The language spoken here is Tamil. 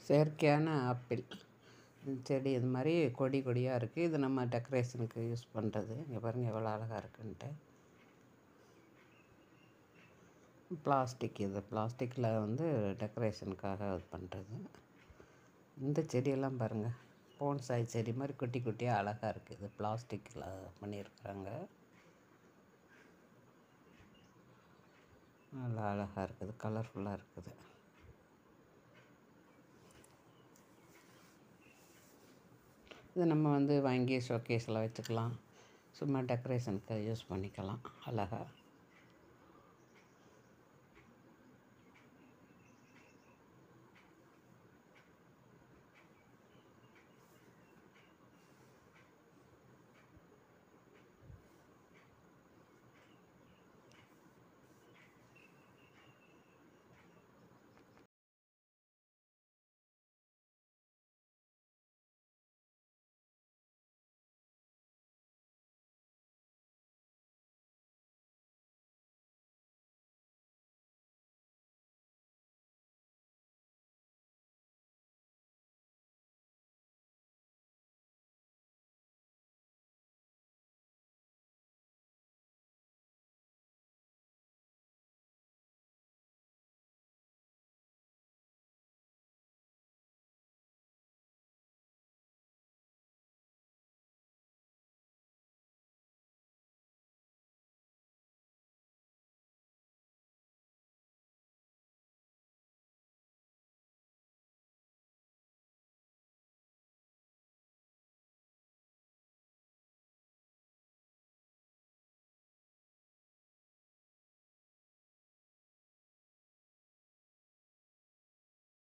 செயற்கையான ஆப்பிள் செடி இது மாதிரி கொடி கொடியாக இருக்குது இது நம்ம டெக்கரேஷனுக்கு யூஸ் பண்ணுறது இங்கே பாருங்கள் எவ்வளோ அழகாக இருக்குன்ட்டு பிளாஸ்டிக் இது பிளாஸ்டிக்கில் வந்து டெக்கரேஷனுக்காக இது பண்ணுறது இந்த செடியெல்லாம் பாருங்கள் போன்சாய் செடி மாதிரி குட்டி குட்டியாக அழகாக இருக்குது பிளாஸ்டிக்கில் பண்ணியிருக்காங்க நல்லா அழகாக இருக்குது கலர்ஃபுல்லாக இருக்குது இது நம்ம வந்து வாங்கி ஷோகேஸில் வச்சுக்கலாம் சும்மா டெக்கரேஷனுக்கு யூஸ் பண்ணிக்கலாம் அழகாக